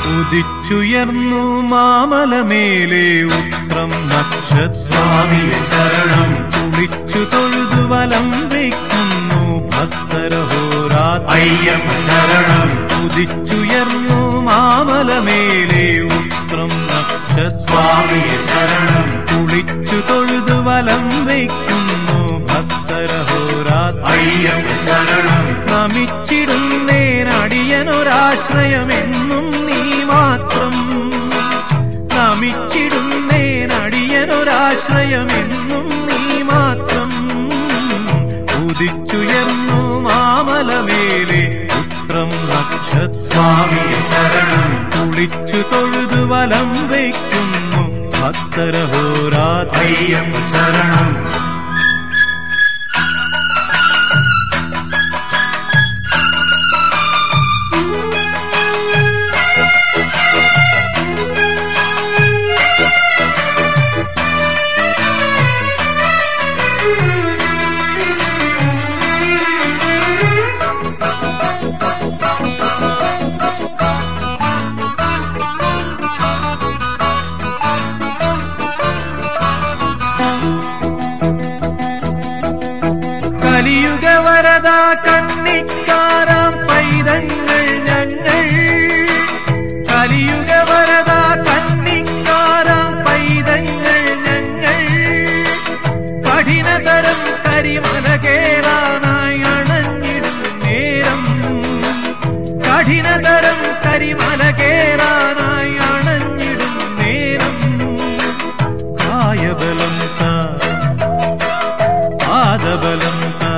ഉദിച്ചുയർന്നു മാമലമേലെ ഉത്രം നക്ഷസ്വാമിയെ ശരണം കുളിച്ചു തൊഴുതു വലം വയ്ക്കുന്നു ഭക്തരഹോരാത്ര അയ്യപ്പ ശരണം ഉദിച്ചുയർന്നു മാമലമേലെ ഉത്രം നക്ഷസ്വാമി സ്വാമിയെ ശരണം കുളിച്ചു തൊഴുതു വലം വയ്ക്കുന്നു ഭക്തരഹോരാത്ര അയ്യപ്പ ശരണം നമിച്ചിടുന്നേനടിയനൊരാശ്രയമെന്നും നീ മാത്രം നമിച്ചിടുന്നേനടിയനൊരാശ്രയമെന്നും നീ മാത്രം ഉദിച്ചുയർന്നു മാമലമേലെ പുത്രം നക്ഷസ്വാമി സ്വാമിയെ ശരണം കുളിച്ചു തൊഴുതു വലം വയ്ക്കുന്നു ഭക്തരഹോരാത്ര അയ്യപ്പ ശരണം കലിയുഗ വരദ കന്നിക്കാരാം പൈതങ്ങൾ ഞങ്ങൾ കലിയുഗ വരദ കന്നിക്കാരാം പൈതങ്ങൾ ഞങ്ങൾ കഠിനതരം കരിമല കേറാനായി അണഞ്ഞിടും നേരം കഠിനതരം കരിമല കേറാനായി അണഞ്ഞിടും നേരം കായബലം താ പാദബലം താ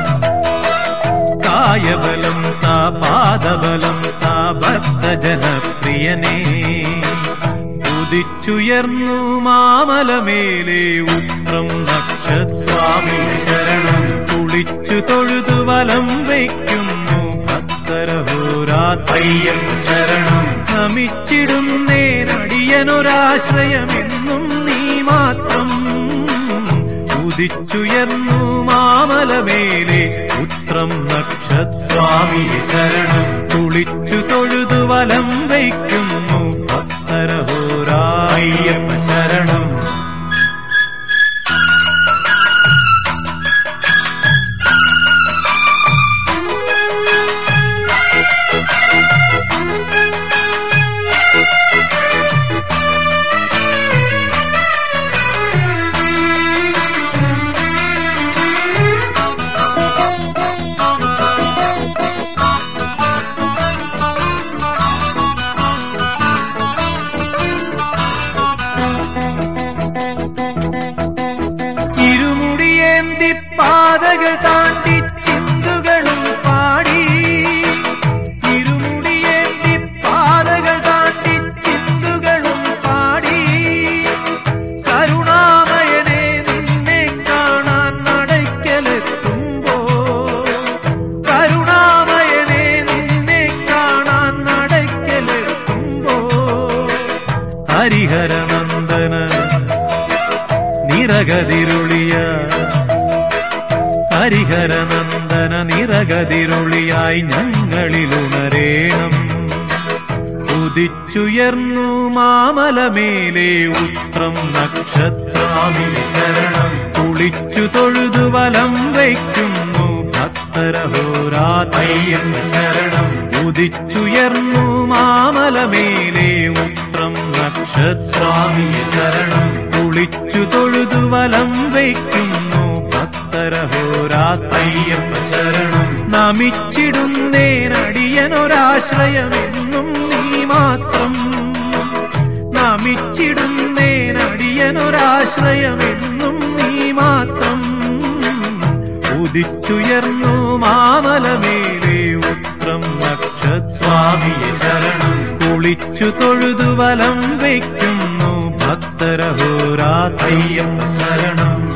കായബലം താ പാദബലം താ ഭക്തജനപ്രിയനേ ഉദിച്ചുയർന്നു മാമലമേലെ ഉത്രം നക്ഷസ്വാമിയെ ശരണം കുളിച്ചു തൊഴുതു വലം വയ്ക്കുന്നു ഭക്തരഹോരാത്ര അയ്യപ്പ ശരണം നമിച്ചിടുന്നേനടിയനൊരാശ്രയമെന്നും നീ മാത്രം ഉദിച്ചുയർന്നു മാമലമേലെ പുത്രം നക്ഷസ്വാമി സ്വാമിയെ ശരണം കുളിച്ചു തൊഴുതു വലം വയ്ക്കുന്നു ഭക്തരഹോരാ അയ്യപ്പ ശരണം ഇരുമുടിയേന്തി പാതകൾ താണ്ടി ചിന്തുകളും പാടി ഇരുമുടിയേന്തി പാതകൾ താണ്ടി ചിന്തുകളും പാടി കരുണാമയനെ നിന്നെ കാണാൻ നടയ്ക്കലെത്തുമ്പോ കരുണാമയനെ നിന്നെ കാണാൻ നടയ്ക്കലെത്തുമ്പോ ഹരിഹരനന്ദന നിറകതിരുളിയ ഹരിഹരനന്ദന നിറകതിരുളിയായി ഞങ്ങളിലുണരേണം ഉദിച്ചുയർന്നു മാമലമേലെ ഉത്രം നക്ഷത്രാമിനെ ശരണം കുളിച്ചു തൊഴുതു വലം വയ്ക്കുന്നു ഭക്തരഹോരാത്ര അയ്യപ്പ ശരണം ഉദിച്ചുയർന്നു മാമലമേലെ ഉത്രം നക്ഷത്രാമി സ്വാമിയെ ശരണം കുളിച്ചു തൊഴുതു വലം വയ്ക്കുന്നു ഭക്തരഹോരാത്ര അയ്യപ്പ ശരണം നമിച്ചിടുന്നേനടിയനൊരാശ്രയമെന്നും നീ മാത്രം നമിച്ചിടുന്നേനടിയനൊരാശ്രയമെന്നും നീ മാത്രം ഉദിച്ചുയർന്നു മാമലമേലെ ഉത്രം നക്ഷസ്വാമി സ്വാമിയെ ശരണം കുളിച്ചു തൊഴുതു വലം വയ്ക്കുന്നു ഭക്തരഹോരാത്ര അയ്യപ്പ ശരണം